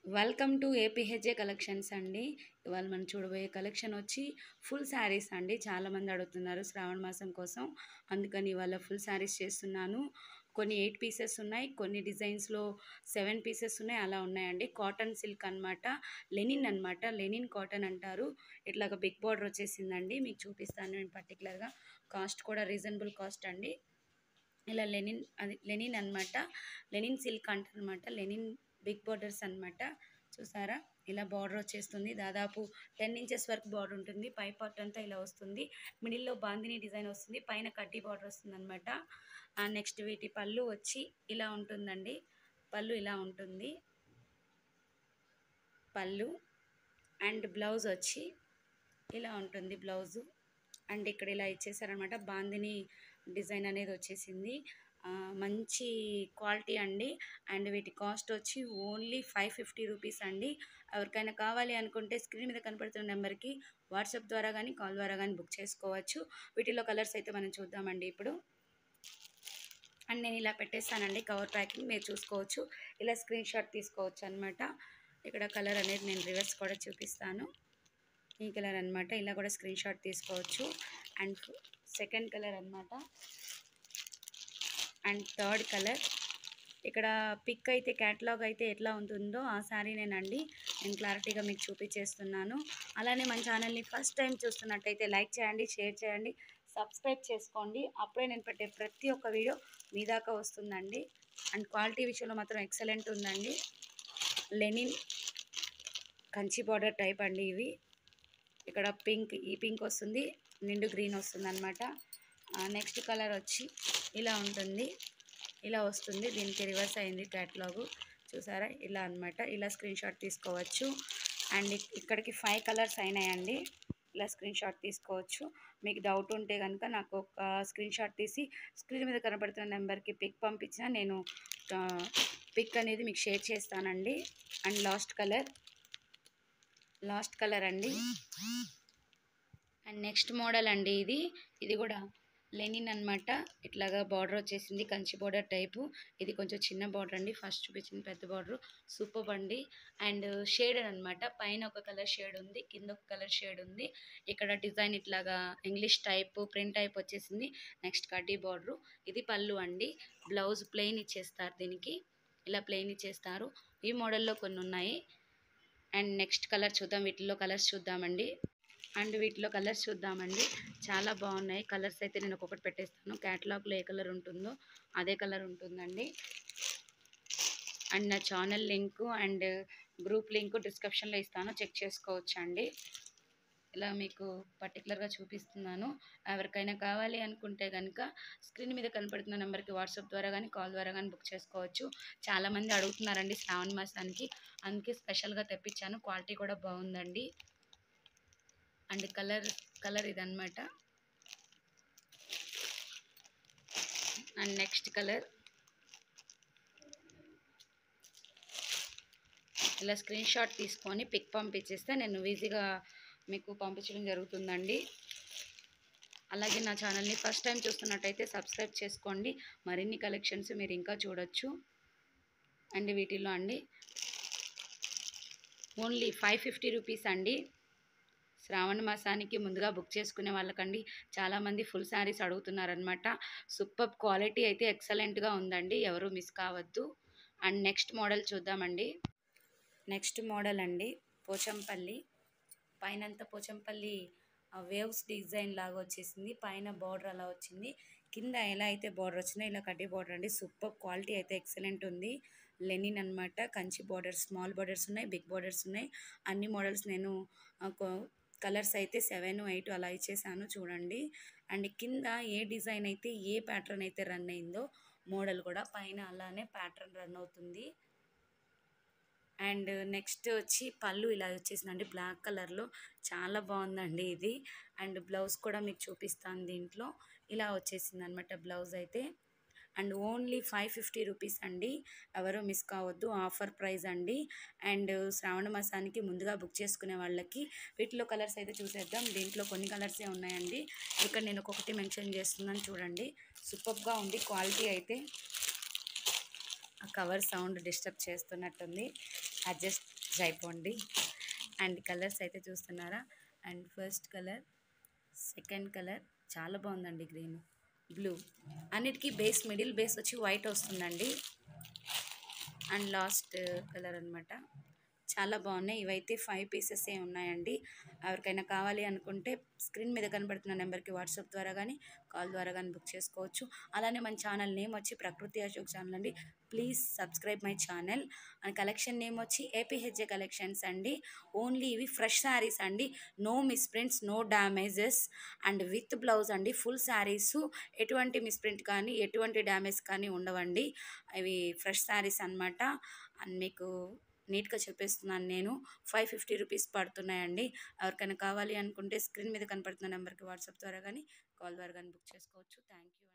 welcome to APHA collections అండి ఇవాళ మనం చూడబోయే కలెక్షన్ వచ్చి ఫుల్ శారీస్ అండి చాలామంది అడుగుతున్నారు శ్రావణ మాసం కోసం అందుకని ఇవాళ ఫుల్ శారీస్ చేస్తున్నాను కొన్ని ఎయిట్ పీసెస్ ఉన్నాయి కొన్ని డిజైన్స్లో సెవెన్ పీసెస్ ఉన్నాయి అలా ఉన్నాయండి కాటన్ సిల్క్ అన్నమాట లెనిన్ అన్నమాట లెనిన్ కాటన్ అంటారు ఇట్లాగ బిగ్ బార్డర్ వచ్చేసిందండి మీకు చూపిస్తాను నేను పర్టికులర్గా కాస్ట్ కూడా రీజనబుల్ కాస్ట్ అండి ఇలా లెనిన్ అది లెనిన్ అన్నమాట లెనిన్ సిల్క్ అంటారనమాట లెనిన్ బిగ్ బార్డర్స్ అన్నమాట చూసారా ఇలా బార్డర్ వచ్చేస్తుంది దాదాపు టెన్ ఇంచెస్ వరకు బార్డర్ ఉంటుంది పై పార్ట్ అంతా ఇలా వస్తుంది మిడిల్లో బాందిని డిజైన్ వస్తుంది పైన కడ్డీ బార్డర్ వస్తుంది అనమాట నెక్స్ట్ వీటి పళ్ళు వచ్చి ఇలా ఉంటుందండి పళ్ళు ఇలా ఉంటుంది పళ్ళు అండ్ బ్లౌజ్ వచ్చి ఇలా ఉంటుంది బ్లౌజు అండ్ ఇక్కడ ఇలా ఇచ్చేసారనమాట బాందిని డిజైన్ అనేది వచ్చేసింది ఆ, మంచి క్వాలిటీ అండి అండ్ వీటి కాస్ట్ వచ్చి ఓన్లీ ఫైవ్ ఫిఫ్టీ రూపీస్ అండి ఎవరికైనా కావాలి అనుకుంటే స్క్రీన్ మీద కనపడుతున్న నెంబర్కి వాట్సాప్ ద్వారా కానీ కాల్ ద్వారా కానీ బుక్ చేసుకోవచ్చు వీటిలో కలర్స్ అయితే మనం చూద్దామండి ఇప్పుడు అండ్ నేను ఇలా పెట్టేస్తానండి కవర్ ప్యాకింగ్ మీరు చూసుకోవచ్చు ఇలా స్క్రీన్ షాట్ తీసుకోవచ్చు అనమాట ఇక్కడ కలర్ అనేది నేను రివర్స్ కూడా చూపిస్తాను ఈ కలర్ అన్నమాట ఇలా కూడా స్క్రీన్ షాట్ తీసుకోవచ్చు అండ్ సెకండ్ కలర్ అన్నమాట అండ్ థర్డ్ కలర్ ఇక్కడ పిక్ అయితే క్యాటలాగ్ అయితే ఎట్లా ఉంటుందో ఆ శారీనేనండి నేను క్లారిటీగా మీకు చూపించేస్తున్నాను అలానే మన ఛానల్ని ఫస్ట్ టైం చూస్తున్నట్టయితే లైక్ చేయండి షేర్ చేయండి సబ్స్క్రైబ్ చేసుకోండి అప్పుడే నేను పెట్టే ప్రతి ఒక్క వీడియో మీ దాకా వస్తుందండి అండ్ క్వాలిటీ విషయంలో మాత్రం ఎక్సలెంట్ ఉందండి లెనిన్ కంచి బార్డర్ టైప్ అండి ఇవి ఇక్కడ పింక్ ఈ పింక్ వస్తుంది నిండు గ్రీన్ వస్తుంది అనమాట నెక్స్ట్ కలర్ వచ్చి ఇలా ఉంటుంది ఇలా వస్తుంది దీనికి రివర్స్ అయింది క్యాటలాగు చూసారా ఇలా అన్నమాట ఇలా స్క్రీన్ షాట్ తీసుకోవచ్చు అండ్ ఇక్- ఇక్కడికి ఫైవ్ కలర్స్ అయినాయండి ఇలా స్క్రీన్ షాట్ తీసుకోవచ్చు మీకు డౌట్ ఉంటే కనుక నాకు ఒక స్క్రీన్ షాట్ తీసి స్క్రీన్ మీద కనబడుతున్న నెంబర్కి పిక్ పంపించిన నేను పిక్ అనేది మీకు షేర్ చేస్తానండి and last colour last colour అండి అండ్ నెక్స్ట్ మోడల్ అండి ఇది ఇది కూడా లెనిన్ అన్నమాట ఇట్లాగా బార్డర్ వచ్చేసింది కంచి బార్డర్ టైపు ఇది కొంచెం చిన్న బార్డర్ అండి ఫస్ట్ చూపించింది పెద్ద బార్డర్ సూపర్ అండి అండ్ షేడ్ అన్నమాట పైన ఒక కలర్ షేడ్ ఉంది కింద ఒక కలర్ షేడ్ ఉంది ఇక్కడ డిజైన్ ఇట్లాగా ఇంగ్లీష్ టైప్ ప్రింట్ టైప్ వచ్చేసింది నెక్స్ట్ కడ్డీ బార్డర్ ఇది పళ్ళు అండి బ్లౌజ్ ప్లెయిన్ ఇచ్చేస్తారు దీనికి ఇలా ప్లెయిన్ ఇచ్చేస్తారు ఈ మోడల్లో కొన్ని ఉన్నాయి అండ్ నెక్స్ట్ కలర్ చూద్దాం వీటిలో కలర్స్ చూద్దామండి అండ్ వీటిలో కలర్స్ చూద్దామండి చాలా బాగున్నాయి కలర్స్ అయితే నేను ఒక్కొక్కటి పెట్టేస్తాను క్యాటలాగ్లో ఏ కలర్ ఉంటుందో అదే కలర్ ఉంటుందండి అండ్ నా channel link and group link డిస్క్రిప్షన్లో ఇస్తాను చెక్ చేసుకోవచ్చు అండి ఇలా మీకు పర్టికులర్గా చూపిస్తున్నాను ఎవరికైనా కావాలి అనుకుంటే కనుక స్క్రీన్ మీద కనపడుతున్న నెంబర్కి వాట్సాప్ ద్వారా కానీ కాల్ ద్వారా కానీ బుక్ చేసుకోవచ్చు చాలామంది అడుగుతున్నారండి శ్రావణ మాసానికి అందుకే స్పెషల్గా తెప్పించాను క్వాలిటీ కూడా బాగుందండి అండ్ కలర్ కలర్ ఇదన్నమాట అండ్ నెక్స్ట్ కలర్ ఇలా స్క్రీన్ షాట్ తీసుకొని పిక్ పంపించేస్తే నేను ఈజీగా మీకు పంపించడం జరుగుతుందండి అలాగే నా ఛానల్ని ఫస్ట్ టైం చూస్తున్నట్టయితే సబ్స్క్రైబ్ చేసుకోండి మరిన్ని కలెక్షన్స్ మీరు ఇంకా చూడొచ్చు అండ్ వీటిలో అండి ఓన్లీ ఫైవ్ ఫిఫ్టీ రూపీస్ అండి శ్రావణ మాసానికి ముందుగా బుక్ చేసుకునే వాళ్ళకండి చాలామంది ఫుల్ శారీస్ అడుగుతున్నారనమాట సూపర్ క్వాలిటీ అయితే ఎక్సలెంట్గా ఉందండి ఎవరు మిస్ కావద్దు అండ్ నెక్స్ట్ మోడల్ చూద్దామండి నెక్స్ట్ మోడల్ అండి పోచంపల్లి పైనంతా పోచంపల్లి వేవ్స్ డిజైన్ లాగా వచ్చేసింది పైన బార్డర్ అలా వచ్చింది కింద ఎలా అయితే బార్డర్ వచ్చిందో ఇలా కడ్డీ బార్డర్ అండి సూపర్ క్వాలిటీ అయితే ఎక్సలెంట్ ఉంది లెనిన్ అన్నమాట కంచి బార్డర్ స్మాల్ బార్డర్స్ ఉన్నాయి బిగ్ బార్డర్స్ ఉన్నాయి అన్ని మోడల్స్ నేను కలర్స్ అయితే సెవెన్ ఎయిట్ అలా ఇచ్చేసాను చూడండి అండ్ కింద ఏ డిజైన్ అయితే ఏ ప్యాటర్న్ అయితే రన్ అయిందో మోడల్ కూడా పైన అలానే ప్యాటర్న్ రన్ అవుతుంది అండ్ నెక్స్ట్ వచ్చి పళ్ళు ఇలా వచ్చేసిందండి బ్లాక్ కలర్లో చాలా బాగుందండి ఇది అండ్ బ్లౌజ్ కూడా మీకు చూపిస్తాను దీంట్లో ఇలా వచ్చేసింది అనమాట బ్లౌజ్ అయితే and only five fifty rupees అండి ఎవరు మిస్ కావద్దు ఆఫర్ ప్రైస్ అండి అండ్ శ్రావణ మాసానికి ముందుగా బుక్ చేసుకునే వాళ్ళకి వీటిలో కలర్స్ అయితే చూసేద్దాం దీంట్లో కొన్ని కలర్సే ఉన్నాయండి ఇక్కడ నేను ఒక్కొక్కటి మెన్షన్ చేస్తున్నాను చూడండి సూపర్గా ఉంది క్వాలిటీ అయితే ఆ కవర్ సౌండ్ డిస్టర్బ్ చేస్తున్నట్టుంది అడ్జస్ట్ అయిపోండి అండ్ కలర్స్ అయితే చూస్తున్నారా and first colour second colour చాలా బాగుందండి గ్రీన్ బ్లూ అన్నిటికీ బేస్ మిడిల్ బేస్ వచ్చి వైట్ వస్తుందండి అండ్ లాస్ట్ కలర్ అనమాట చాలా బాగున్నాయి ఇవైతే ఫైవ్ పీసెసే ఉన్నాయండి ఎవరికైనా కావాలి అనుకుంటే స్క్రీన్ మీద కనబడుతున్న నెంబర్కి వాట్సాప్ ద్వారా కానీ కాల్ ద్వారా కానీ బుక్ చేసుకోవచ్చు అలానే మన ఛానల్ నేమ్ వచ్చి ప్రకృతి అశోక్ ఛానల్ అండి please subscribe my channel and collection name వచ్చి ఏపీహెచ్ఏ కలెక్షన్స్ అండి ఓన్లీ ఇవి ఫ్రెష్ శారీస్ అండి no misprints no damages and with blouse అండి ఫుల్ శారీస్ ఎటువంటి మిస్ప్రింట్ కానీ ఎటువంటి డ్యామేజ్ కానీ ఉండవండి ఇవి ఫ్రెష్ శారీస్ అనమాట అండ్ మీకు నీట్గా చెప్పేస్తున్నాను నేను ఫైవ్ ఫిఫ్టీ రూపీస్ పడుతున్నాయండి ఎవరికైనా కావాలి అనుకుంటే స్క్రీన్ మీద కనపడుతున్న నెంబర్కి వాట్సాప్ ద్వారా కానీ కాల్ ద్వారా కానీ బుక్ చేసుకోవచ్చు థ్యాంక్ యూ